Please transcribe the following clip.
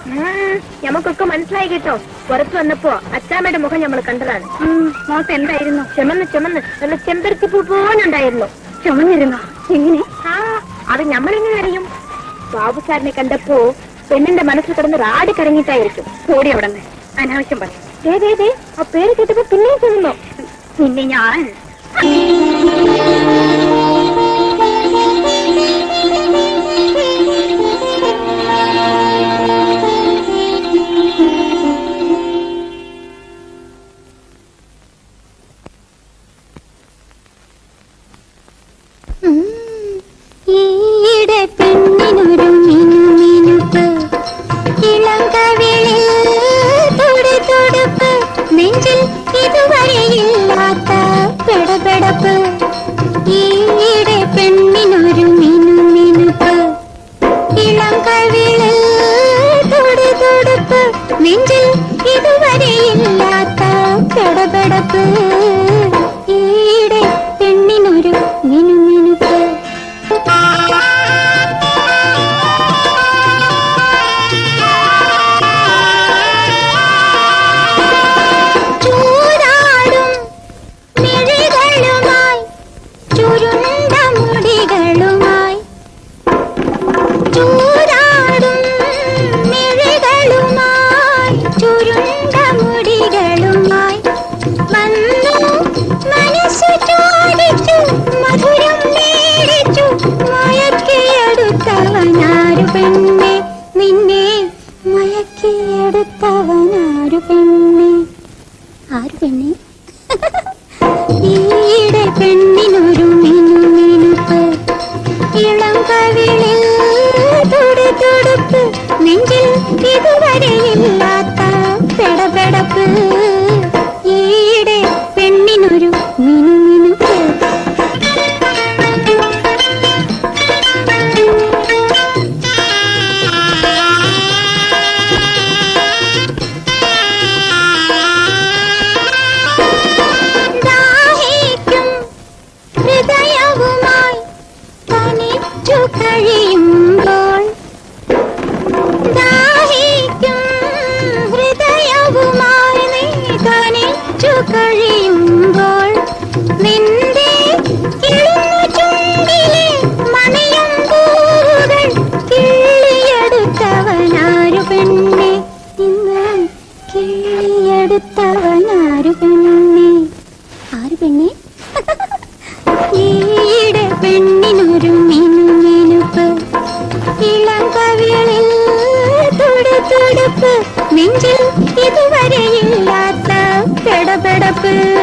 നമുക്കൊക്കെ മനസ്സിലായി കേട്ടോ പുറത്തു വന്നപ്പോ അച്ചാമ്മയുടെ മുഖം നമ്മൾ കണ്ടതാണ് മോൾക്ക് എന്തായിരുന്നു ചെമന്ന് ചെമന്ന് നല്ല ചെമ്പരത്തി പൂ പോലുണ്ടായിരുന്നു ചുമന്നിരുന്നോ എങ്ങനെ ആ അത് ഞമ്മളെങ്ങനെ അറിയും ബാബു സാറിനെ കണ്ടപ്പോ പെണ്ണിന്റെ മനസ്സിൽ കിടന്ന് റാടി കറങ്ങിയിട്ടായിരിക്കും ഓടി അവിടെ നിന്ന് അനാവശ്യം പറയും ദേ, ദേ, ദേ, ആ പേര് കേട്ടപ്പോ പിന്നെയും ചെന്നോ പിന്നെ ഞാൻ ഈയിടെ പെണ്ണിനൊരു മിനുമിനുപ്പ് ഇളങ്കവിളിൽ തുടി തുടുപ്പ് നെഞ്ചിൽ ഇതുവരെയില്ലാത്ത പെടപെടപ്പ് ഈയിടെ പെണ്ണിനൊരു മിനുമിനുപ്പ് ഇളങ്കവിളിൽ തുടി തുടുപ്പ് നെഞ്ചിൽ ഇതുവരെയില്ലാത്ത പെടപെടപ്പ് ഈയിടെ പെണ്ണിനൊരു മിനുമിനുപ്പ് ചൂതാടും മിഴികളുമായി ചുരുണ്ട മുടികളുമായി ചൂതാടും മിഴികളുമായി ചുരുണ്ട മുടികളുമായി വന്നു മനസ്സു ചോദിച്ചു മധുരം നേടിച്ചു മയക്കിയെടുത്തവനാരു പെണ്ണെ നിന്നെ മയക്കിയെടുത്തവനാരു പെണ്ണെ ആരു പെണ്ണെ ഈയിടെ പെണ്ണിനൊരു മിനുമിനുപ്പ് ഇളം കവിളിൽ തുടി തുടുപ്പ് നെഞ്ചിൽ ഇതുവരെയില്ലാത്ത പെടപെടപ്പ് ഈയിടെ പെണ്ണിനൊരു മിനുമിനുപ്പ് ദാഹിക്കും ഹൃദയവുമായി തനിച്ചു കഴിയുമ്പോൾ ദാഹിക്കും ഹൃദയവുമായി നീ തനിച്ചു കഴിയുമ്പോൾ നിന്റെ കിളുന്നു ചുണ്ടിലെ മണിയും പൂവുകൾ കിള്ളിയെടുത്തവനാരു പെണ്ണെ ഇന്ന് കിള്ളിയെടുത്തവനാരു പെണ്ണെ ആര് പെണ്ണെ ഈടെ പെണ്ണിനൊരു മിനുമിനുപ്പ് ഇളം കവിളിൽ തുടി തുടുപ്പ് നെഞ്ചിൽ ഇതുവരെയില്ലാത്ത പെടപെടപ്പ്